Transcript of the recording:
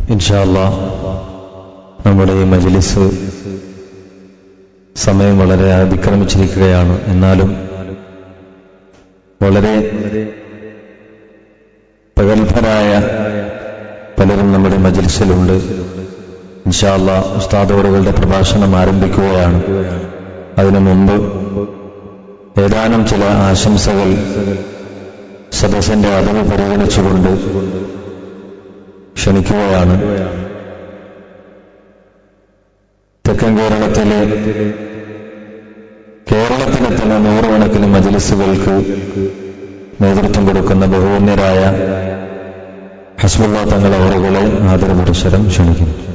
ഇൻഷാല്ല നമ്മുടെ ഈ മജ്ലിസ് സമയം വളരെ അതിക്രമിച്ചിരിക്കുകയാണ് എന്നാലും വളരെ പ്രഗത്ഭരായ പലരും നമ്മുടെ മജ്ലിസിലുണ്ട് ഇൻഷാല്ല ഉസ്താദോടുകളുടെ പ്രഭാഷണം ആരംഭിക്കുകയാണ് അതിനു മുമ്പ് ഏതാനും ചില ആശംസകൾ സദസ്സിന്റെ അതവ് പരിഗണിച്ചുകൊണ്ട് ക്ഷണിക്കുകയാണ് തെക്കൻ കേരളത്തിലെ കേരളത്തിലെ തന്നെ നൂറുകണക്കിന് മജലിസുകൾക്ക് നേതൃത്വം കൊടുക്കുന്ന ബഹുവന്യരായ ഹസ്ബുള്ള തങ്ങൾ അവറുകളെ ആദരപുരസ്സരം ക്ഷണിക്കുന്നു